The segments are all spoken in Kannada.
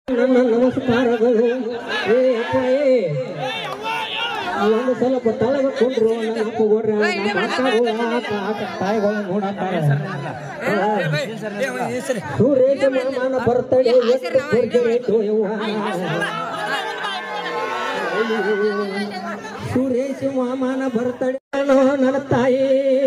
ನನ್ನ ನಮಸ್ಕಾರಗಳು ಏ ಅಪ್ಪ ಏ ಒಂದು ಸ್ವಲ್ಪ ತಲೆಗ ಕೊಂಡ್ರು ನನ್ನ ಅಪ್ಪ ಗೋಡ್ರ ತಾಯಿಗಳು ನೋಡತ್ತಾರ ಸೂರ್ಯಜ ಮಾಮನ ಬರ್ತಡೆ ಎಷ್ಟು ಕೊರ್ಜರೇಟು ಯವ್ವ ಸುರೇಶ್ ಮಾಮನ ಬರ್ತಡೆ ನನ್ನ ತಾಯಿ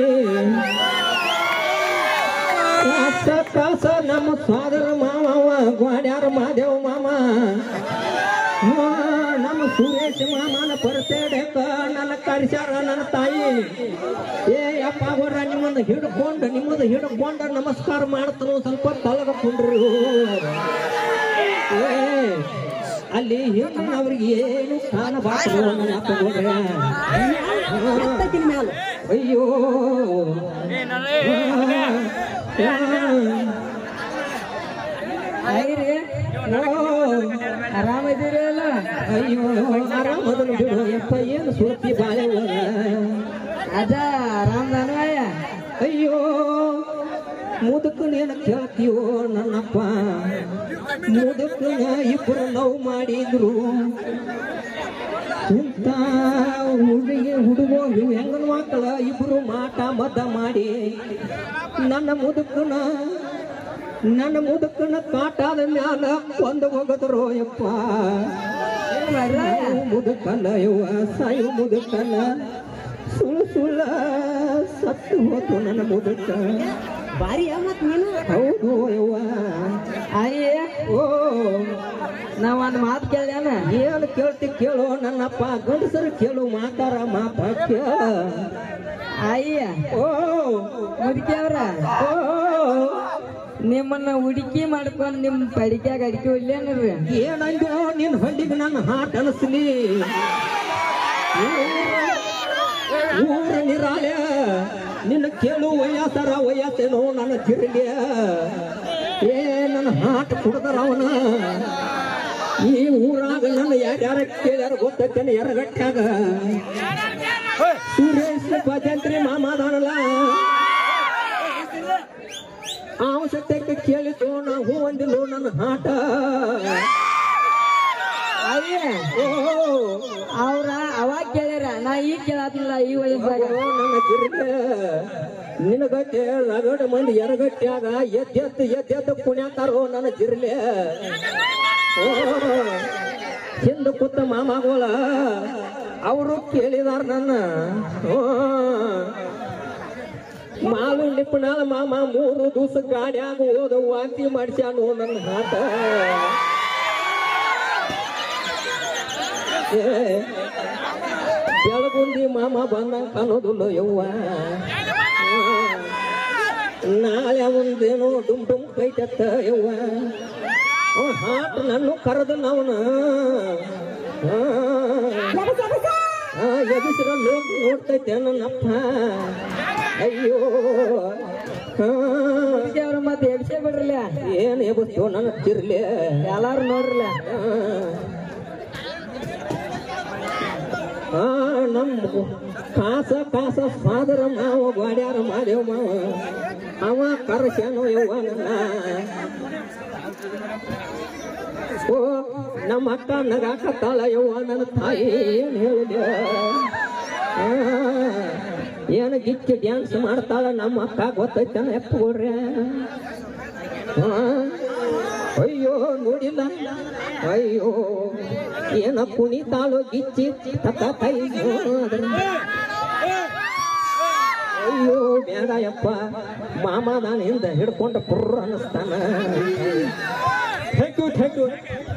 ಕಾಸ ಕಾಸ ನಮ್ಮ ಸೋದರ ಮಾವ ಗ್ವಾಡ್ಯಾರ ಮಾದೇವ ಮಾಮ ಹಾ, ನಮ್ಮ ಸುರೇಶ್ ಮಾಮನ ಬರ್ತಡೇಕ ನನ್ನ ಕರ್ಸ್ಯಾರ ನನ್ನ ತಾಯಿ ಏ ಅಪ್ಪ ಅವ್ರ ನಿಮ್ಮನ್ನ ಹಿಡ್ಕೊಂಡು ನಿಮ್ಮದು ಹಿಡ್ಕೊಂಡು ನಮಸ್ಕಾರ ಮಾಡ್ತಾನು ಸ್ವಲ್ಪ ತಲಗಕೊಂಡ್ರು ಏ ಅಲ್ಲಿ ಹೆಣ್ಣವ್ರಿಗೆ ಏನು ಕಾಣಬಾರ್ದು ನನ್ನ ಅಪ್ಪ ಗೌಡ್ರ. ಅಯ್ಯೋ ಐರಿ ಆರಾಮಿದ್ದೀರಿ ಅಲ್ಲ ಅಯ್ಯೋ ಆರಾಮದನು ಬಿಡು ಯಪ್ಪ ಏನು ಸುರತಿ ಬಾಳೆ ಒಳಗ ಅದ ಆರಾಮದಾನವಯ್ಯ ಅಯ್ಯೋ ಮುದುಕನೇನ ಕೇಳ್ತೀವೋ ನನ್ನಪ್ಪ ಮುದುಕನ ಇಬ್ಬರು ನೋವು ಮಾಡಿದ್ರು ಇಂಥ ಹುಡುಗಿ ಹುಡುಗ ಹೆಂಗನ ಮಕ್ಕಳ ಇಬ್ರು ಮಾಟ ಮದ್ದ ಮಾಡಿ ನನ್ನ ಮುದುಕನ ನನ್ನ ಮುದುಕನ ಕಾಟಾದ ಮ್ಯಾಲ ಕೊಂದು ಹೋಗದ್ರು ಯಪ್ಪ ಸಾಯು ಮುದುಕನ ಯವ್ವ ಸಾಯು ಮುದುಕನ ಸುಳ್ಳು ಸುಳ್ಳ ಸತ್ತು ಹೋತು ನನ್ನ ಮುದುಕ ಬಾರಿ ಮತ್ ನೀನು ಹೌದು ಯವ್ವ ಅಯ್ಯ ಓ ನಾವ್ ಒಂದ್ ಮಾತು ಕೇಳ್ಯಾನ ಏನು ಕೇಳ್ತಿ ಕೇಳು ನನ್ನಪ್ಪ ಗಂಡಸರು ಕೇಳು ಮಾತಾರ ಮಾತ ಕೇಳ ಅಯ್ಯ ಓ ಮುದುಕಿ ಅವ್ರ ಓ ನಿಮ್ಮನ್ನ ಹುಡುಕಿ ಮಾಡ್ಕೊಂಡ್ ನಿಮ್ ಪಡಿಕ್ಯಾಗ ಅಡಿಕೆ ಒಲ್ಲೇನ್ರಿ ಏನಂದು ನಿನ್ ಹೊಂಡಿಗೆ ನನ್ನ ಹಾಟ್ ಅನಿಸ್ಲಿ ಊರ ನಿರಾಳೆ ನಿನ್ನ ಕೇಳು ವಯಸ್ಸರ ವಯಸ್ಸೇನೋ ನನ್ನ ತಿರುಗಿ ಏ ನನ್ನ ಹಾಟ್ ಕುಡ್ದರ ಅವನ ಈ ಊರಾಗ ನನ್ನ ಯಾರ್ಯಾರ ಕೇಳ್ಯಾರ ಗೊತ್ತೈತೇನೆ ಎರಗಟ್ಟಾಗ ಸುರೇಶ್ ಭಜಂತ್ರಿ ಮಾಮಾದಾನಲ್ಲ ಅವ ಸತ್ಯಕ್ಕೆ ಕೇಳಿತು ನಾ ಹೂ ಅಂದಿಲ್ಲ ನನ್ನ ಹಾಟ ಅಯ್ಯ ಓ ಅವ್ರ ಅವಾಗ ಕೇಳ್ಯಾರ ನಾ ಈಗ ಕೇಳತ್ತಿಲ್ಲ ಈ ವಯಸ್ಸಾಗ ಓ, ನನ್ನ ಗಿರ್ಗೆ ನಿನಗಟ್ಟೆ ಲಗಡ ಮಂದಿ ಎರಗಟ್ಟ್ಯಾಗ ಎದ್ದೆದ್ದು ಎದ್ದೆದ್ದು ಪುಣ್ಯಾತಾರೋ ನನ್ನ ಜಿರ್ಲೆ ಓ, ಹಿಂದ ಕೂತ ಮಾಮಗಳ ಅವರು ಕೇಳಿದಾರ ನನ್ನ ಓ, ಮಾಲು ನಿಪ್ಪನಾಳ ಮಾಮ ಮೂರು ದಿವಸ ಗಾಡ್ಯಾಗ ಹೋದ ವಾಂತಿ ಮಾಡಿಸ್ಯಾನು ನನ್ನ ಹಾಟ ಏ, ಬೆಳಗುಂದಿ ಮಾಮ ಬಂದಂಗ ಕಾಣೋದಿಲ್ಲ ಯವ್ವ ನಾಳೆ ಒಂದೇನೋ ಡುಮ್ ಡುಮ್ ಕೈತತ್ತ ಯವ್ವ ಅವ ಹಾಟ್ ನನ್ನ ಕರೆದ ಅವನ ಎದುಸಿರ ಲೋಕ ನೋಡ್ತೈತೆ ನನ್ನಪ್ಪ ಅಯ್ಯೋ ಹಾ ಅವ್ರ ಮತ್ತೆ ಎಬ್ಸೇ ಬಿಡ್ರಲ್ಲ ಏನ್ ಎಬಸ್ತೋ ನನ್ನ ತಿರ್ಲೆ ಎಲ್ಲಾರು ನೋಡ್ರಲ್ಲ ಆ ನಮ್ಮ ಕಾಸ ಕಾಸ ಫಾದರ ಮಾವ ಗ್ವಾಡ್ಯಾರ ಮಾದೇವ ಮಾವ ಅವ ಕರಸ್ಯಾನೋ ಯವ್ವ ನನ್ನ ಓ ನಮ್ಮ ಅಕ್ಕ ನಗಾಕತ್ತಾಳ ಯವ್ವ ನನ್ನ ತಾಯಿ ಏನ್ ಹೇಳಿದೆ ಆ, ಏನು ಗಿಚ್ಚಿ ಡ್ಯಾನ್ಸ್ ಮಾಡ್ತಾಳ ನಮ್ಮ ಅಕ್ಕ ಗೊತ್ತೈತನ ಎಪ್ಪಗೋಡ್ರೆ ಆ, ಅಯ್ಯೋ ನೋಡಿಲ್ಲ ಅಯ್ಯೋ ಏನ ಕುಣಿತಾಳು ಗಿಚ್ಚಿ ತಕ್ಕ ಕೈ ಅಯ್ಯೋ ಬೇಡ ಯಪ್ಪ ಮಾಮ ನಾನು ಹಿಂದೆ ಹಿಡ್ಕೊಂಡು ಪುರ್ರ ಅನ್ನಿಸ್ತಾನ ಥ್ಯಾಂಕ್ ಯು ಥ್ಯಾಂಕ್ ಯು